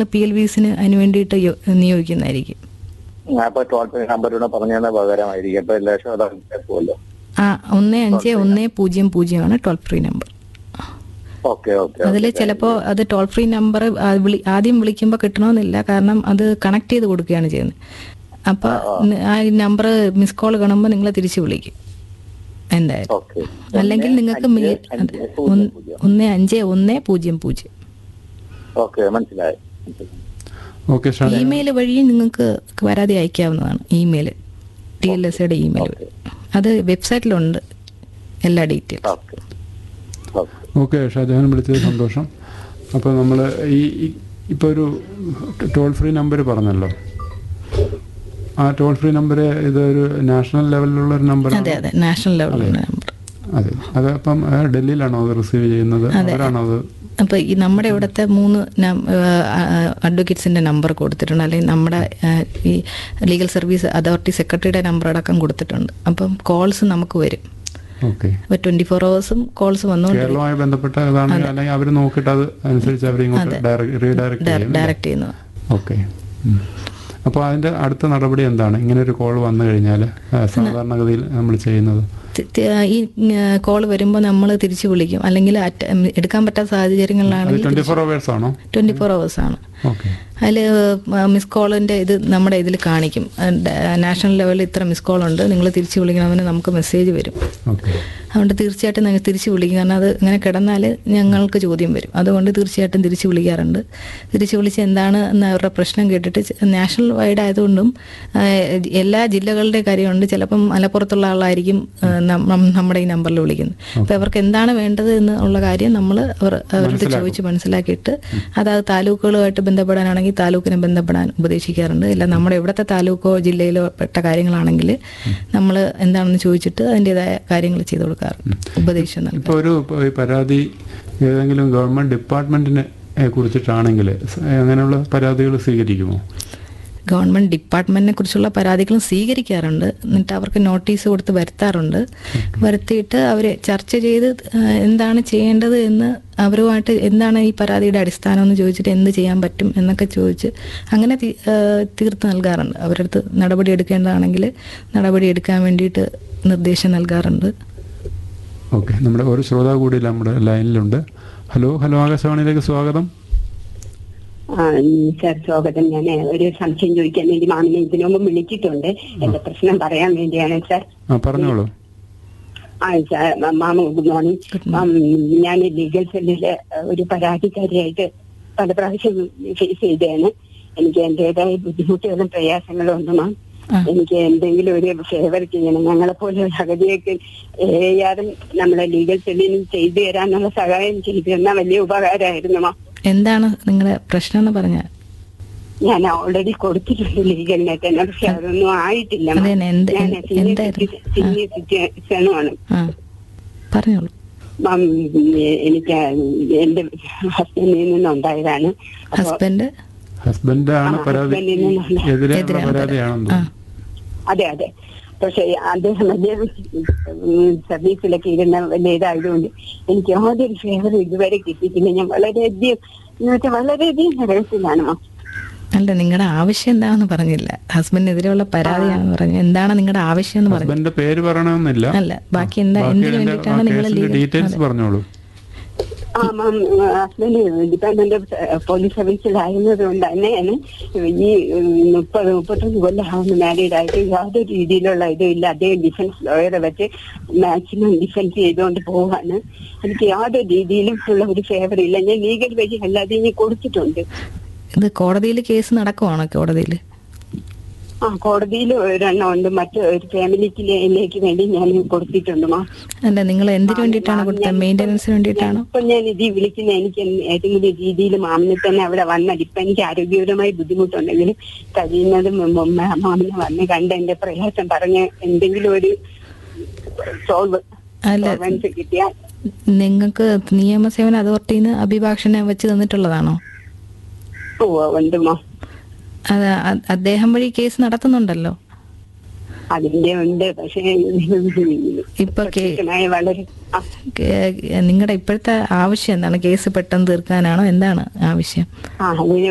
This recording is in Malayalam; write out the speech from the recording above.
പി എൽ വിസിന് അതിന് വേണ്ടിയിട്ട് യോ- നിയോഗിക്കുന്നതായിരിക്കും അപ്പൊ ടോൾ ഫ്രീ നമ്പർ ഇവിടെ പറഞ്ഞതിന് പകരമായിരിക്കും അപ്പൊ എല്ലാ ലക്ഷം അത് കേൾക്കുമല്ലോ ആ ഒന്ന് അഞ്ച് ഒന്ന് പൂജ്യം പൂജ്യമാണ് toll free number okay okay അതിൽ ചിലപ്പോൾ അത് ടോൾ ഫ്രീ നമ്പർ ആദ്യം വിളിക്കുമ്പോൾ കിട്ടണമെന്നില്ല കാരണം അത് കണക്ട് ചെയ്ത് കൊടുക്കുകയാണ് ചെയ്യുന്നത് അപ്പോൾ ആ നമ്പർ മിസ് കോൾ കാണുമ്പോൾ നിങ്ങൾ തിരിച്ച് വിളിക്കും എന്തായാലും ഓക്കെ അല്ലെങ്കിൽ നിങ്ങൾക്ക് മേ- അതെ, ഒന്ന് ഒന്ന് അഞ്ച് ഒന്ന് പൂജ്യം പൂജ്യം ഓക്കെ മനസ്സിലായി ഓക്കെ ഷാനി ഇമെയിൽ വഴിയും നിങ്ങൾക്ക് പരാതി അയക്കാവുന്നതാണ് ഇമെയിൽ ടി എൽ എസ് യുടെ ഇമെയിൽ വഴി അത് വെബ്സൈറ്റിലുണ്ട് എല്ലാ details okay okay okay Shajahan വിളിച്ചത് സന്തോഷം അപ്പോൾ നമ്മൾ ഈ ഇപ്പോൾ ഒരു ടോൾ ഫ്രീ നമ്പർ പറഞ്ഞല്ലോ ആ ടോൾ ഫ്രീ നമ്പർ ഇതൊരു നാഷണൽ ലെവലിലുള്ള ഒരു നമ്പർ അതെ അതെ നാഷണൽ ലെവലിലുള്ള നമ്പർ അതെ അത് അപ്പം ആ, ഡൽഹിയിലാണോ അത് റിസീവ് ചെയ്യുന്നത് അവരാണോ അത് അപ്പോൾ ഈ നമ്മുടെ ഇവിടുത്തെ മൂന്ന് അഡ്വക്കേറ്റ്സിൻ്റെ നമ്പർ കൊടുത്തിട്ടുണ്ട് അല്ലെങ്കിൽ നമ്മുടെ ആ, ഈ ലീഗൽ സർവീസ് അതോറിറ്റി സെക്രട്ടറിയുടെ നമ്പർ അടക്കം കൊടുത്തിട്ടുണ്ട് അപ്പം കോൾസ് നമുക്ക് വരും ഓക്കെ അപ്പോൾ ട്വൻറ്റി ഫോർ അവേഴ്സും കോൾസ് വന്നുകൊണ്ട് കേരളവുമായി ബന്ധപ്പെട്ട ഇതാണെങ്കിൽ അല്ലെങ്കിൽ അവർ നോക്കിയിട്ട് അത് അനുസരിച്ച് അവർ ഇങ്ങോട്ട് റീഡയറക്ട് ചെയ്യും ഡയറക്റ്റ് ചെയ്യുന്നത് ഓക്കെ അപ്പോൾ അതിൻ്റെ അടുത്ത നടപടി എന്താണ് ഇങ്ങനെ ഒരു കോൾ വന്നു കഴിഞ്ഞാൽ സാധാരണഗതിയിൽ നമ്മൾ ചെയ്യുന്നത് തി- തി- ഈ കോൾ വരുമ്പോൾ നമ്മൾ തിരിച്ചു വിളിക്കും അല്ലെങ്കിൽ അറ്റ- എടുക്കാൻ പറ്റാത്ത അത് സാഹചര്യങ്ങളിലാണെങ്കിൽ ട്വൻറ്റി ഫോർ അവേഴ്സ് ആണോ ട്വൻറ്റി ഫോർ അവേഴ്സ് ആണ് ഓക്കെ അതിൽ മിസ് കോളിൻ്റെ ഇത് നമ്മുടെ ഇതിൽ കാണിക്കും നാഷണൽ ലെവലിൽ ഇത്ര മിസ് കോൾ ഉണ്ട് നിങ്ങൾ തിരിച്ചു വിളിക്കണമെന്ന് നമുക്ക് മെസ്സേജ് വരും ഓക്കെ അതുകൊണ്ട് തീർച്ചയായിട്ടും നിങ്ങൾ തിരിച്ചു വിളിക്കും കാരണം അത് ഇങ്ങനെ കിടന്നാൽ ഞങ്ങൾക്ക് ചോദ്യം വരും അതുകൊണ്ട് തീർച്ചയായിട്ടും തിരിച്ചു വിളിക്കാറുണ്ട് തിരിച്ചു വിളിച്ച് എന്താണ് എന്ന് അവരുടെ പ്രശ്നം കേട്ടിട്ട് ചെ- നാഷണൽ വൈഡ് ആയതുകൊണ്ടും ആ, എല്ലാ ജില്ലകളുടെ കാര്യമുണ്ട് ചിലപ്പം മലപ്പുറത്തുള്ള ആളായിരിക്കും ആ, നം- നം- നമ്മുടെ ഈ നമ്പറിൽ വിളിക്കുന്നത് അപ്പോൾ അവർക്ക് എന്താണ് വേണ്ടത് എന്ന് ഉള്ള കാര്യം നമ്മൾ അവർ അവരോട് ചോദിച്ച് മനസ്സിലാക്കിയിട്ട് അതായത് താലൂക്കുകളുമായിട്ട് ബന്ധപ്പെടാനാണെങ്കിൽ താലൂക്കിനെ ബന്ധപ്പെടാൻ ഉപദേശിക്കാറുണ്ട് ഇല്ല നമ്മുടെ ഇവിടുത്തെ താലൂക്കോ ജില്ലയിലോ പെട്ട കാര്യങ്ങളാണെങ്കിൽ നമ്മൾ എന്താണെന്ന് ചോദിച്ചിട്ട് അതിൻ്റെതായ കാര്യങ്ങൾ ചെയ്തു കൊടുക്കാറ് ഉപദേശം നൽകും ഇപ്പോൾ ഒരു പ- ഈ പരാതി ഏതെങ്കിലും ഗവൺമെൻറ് ഡിപ്പാർട്ട്മെൻറ്റിനെ കുറിച്ചിട്ടാണെങ്കിൽ സ- അങ്ങനെയുള്ള പരാതികൾ സ്വീകരിക്കുമോ ഗവൺമെന്റ് ഡിപ്പാർട്ട്മെന്റിനെ കുറിച്ചുള്ള പരാതികളും സ്വീകരിക്കാറുണ്ട് എന്നിട്ട് അവർക്ക് നോട്ടീസ് കൊടുത്ത് വരുത്താറുണ്ട് വരുത്തിയിട്ട് അവർ ചർച്ച ചെയ്ത് ആ, എന്താണ് ചെയ്യേണ്ടത് എന്ന് അവരുമായിട്ട് എന്താണ് ഈ പരാതിയുടെ അടിസ്ഥാനം എന്ന് ചോദിച്ചിട്ട് എന്ത് ചെയ്യാൻ പറ്റും എന്നൊക്കെ ചോദിച്ച് അങ്ങനെ തി- ആ, തീർത്ത് നൽകാറുണ്ട് അവരുടെ അടുത്ത് നടപടി എടുക്കേണ്ടതാണെങ്കിൽ നടപടി എടുക്കാൻ വേണ്ടിയിട്ട് നിർദ്ദേശം നൽകാറുണ്ട് ഓക്കെ നമ്മുടെ ഒരു ശ്രോതാവ് കൂടി നമ്മുടെ ലൈനിലുണ്ട് ഹലോ ഹലോ ആകാശവാണിയിലേക്ക് സ്വാഗതം ആ, സാർ സ്വാഗതം ഞാൻ ഒരു സംശയം ചോദിക്കാൻ വേണ്ടി മാമിനെ ഇതിനു മുമ്പ് വിളിച്ചിട്ടുണ്ട് എന്റെ പ്രശ്നം പറയാൻ വേണ്ടിയാണ് സാർ ആ പറഞ്ഞോളൂ ആ സാർ മാമ ഗുഡ് മോർണിംഗ് മാം ഞാൻ ലീഗൽ സെല്ലിലെ ഒരു പരാതിക്കാരിയായിട്ട് പല പ്രാവശ്യം ഫേസ് ചെയ്തതാണ് എനിക്ക് എന്റേതായ ബുദ്ധിമുട്ടുകളും പ്രയാസങ്ങളും ഉണ്ട് മാം ആ. എനിക്ക് എന്തെങ്കിലും ഒരു ഫേവർ ചെയ്യണം ഞങ്ങളെ പോലെ അഗതിയൊക്കെ ഏയാറും നമ്മളെ ലീഗൽ സെല്ലിനും ചെയ്തു തരാനുള്ള സഹായം ചെയ്തു തന്നാൽ വലിയ ഉപകാരമായിരുന്നു മാം എന്താണ് നിങ്ങളുടെ പ്രശ്നം എന്ന് പറഞ്ഞാൽ ഞാൻ ഓൾറെഡി കൊടുത്തിട്ടുണ്ട് ലീഗലിനെ തന്നെ പക്ഷെ അതൊന്നും ആയിട്ടില്ല അത് തന്നെ എന്ത്- ഞാൻ എന്ത്- സീനിയർ എന്തായിരുന്നു? സിറ്റി- സീനിയർ സിറ്റിസണുമാണ് ആ പറഞ്ഞോളൂ മാം എനിക്ക് എന്റെ ഹസ്ബൻഡിൽ നിന്നുണ്ടായതാണ് അപ്പൊ ഹസ്ബൻഡ് ഹസ്ബൻഡാണ് ആ, പരാതി ഹസ്ബൻഡിൽ നിന്നുള്ള- എതിരെയുള്ള എതിരാണ് പരാതിയാണെന്ന് ആ തോന്നുന്നു അതെ അതെ പക്ഷെ അദ്ദേഹം വലിയ സർവീസിലൊക്കെ ഇരുന്ന വലിയ ഇതായതുകൊണ്ട് എനിക്ക് യാതൊരു ഫേവർ ഇതുവരെ കിട്ടിയിട്ടില്ല ഞാൻ വളരെയധികം എന്ന് വെച്ചാൽ വളരെയധികം നിരവത്തിലാണ് മാം അല്ല നിങ്ങളുടെ ആവശ്യം എന്താണെന്ന് പറഞ്ഞില്ല ഹസ്ബൻഡിനെതിരെയുള്ള പരാതിയാണെന്ന് പറഞ്ഞു എന്താണ് നിങ്ങളുടെ ആവശ്യം എന്ന് പറഞ്ഞു ഹസ്ബൻഡിന്റെ പേര് പറയണമെന്നില്ല അല്ല ബാക്കി എന്താ ബാക്കി എന്തിനു അതിന്റെ വേണ്ടിയിട്ടാണ് നിങ്ങൾ കേസിന്റെ ഡീറ്റെയിൽസ് പറഞ്ഞോളൂ ആ ma'am husband department of police സർവീസിലായിരുന്നത് കൊണ്ട് തന്നെയാണ് ഈ ഉം, മുപ്പത് മുപ്പത്തൊന്ന് കൊല്ലമാവുന്ന മാരീഡ് ആയിട്ട് യാതൊരു രീതിയിലുള്ള ഇതും ഇല്ല അദ്ദേഹം ഡിഫൻസ് ലോയറെ വെച്ച് മാക്സിമം ഡിഫൻസ് ചെയ്തുകൊണ്ട് പോവാണ് എനിക്ക് യാതൊരു രീതിയിലും ഉള്ള ഒരു ഫേവർ ഇല്ല ഞാൻ ലീഗൽ വഴി അല്ലാതെ ഇനി കൊടുത്തിട്ടുണ്ട് ഇത് കോടതിയിൽ കേസ് നടക്കുവാണോ കോടതിയിൽ ആ കോടതിയിൽ ഒരെണ്ണം ഉണ്ട് മറ്റു ഒരു ഫാമിലിക്ക് വേണ്ടി ഞാൻ കൊടുത്തിട്ടുണ്ട് മാം അല്ല നിങ്ങൾ എന്തിനു വേണ്ടിയിട്ടാണ് കൊടുത്തത് മെയിൻ്റനൻസിന് വേണ്ടിയിട്ടാണോ ഇപ്പൊ ഞാൻ ഇത് വിളിക്കുന്ന എനിക്ക് ഏതെങ്കിലും രീതിയിൽ മാമിനെ തന്നെ അവിടെ വന്നാൽ ഇപ്പൊ എനിക്ക് ആരോഗ്യപരമായി ബുദ്ധിമുട്ടുണ്ടെങ്കിലും കഴിയുന്നതും മുമ്പ് മാ- മാമിനെ വന്ന് കണ്ട് എന്റെ പ്രയാസം പറഞ്ഞ് എന്തെങ്കിലും ഒരു സോൾവ് അല്ല സോൾവൻസ് കിട്ടിയാൽ നിങ്ങൾക്ക് നിയമസേവന അതോറിറ്റിയിൽ നിന്ന് അഭിഭാഷകനെ വെച്ച് തന്നിട്ടുള്ളതാണോ ഓ ഉണ്ട് മാം അത് അ- അദ്ദേഹം വഴി കേസ് നടത്തുന്നുണ്ടല്ലോ അതിന്റെ ഉണ്ട് പക്ഷേ ഇപ്പൊ കേ- പ്രത്യക്ഷമായ വളരെ ആ, നിങ്ങളുടെ ഇപ്പോഴത്തെ ആവശ്യം എന്താണ് കേസ് പെട്ടെന്ന് തീർക്കാനാണോ എന്താണ് ആവശ്യം ആ അതിന്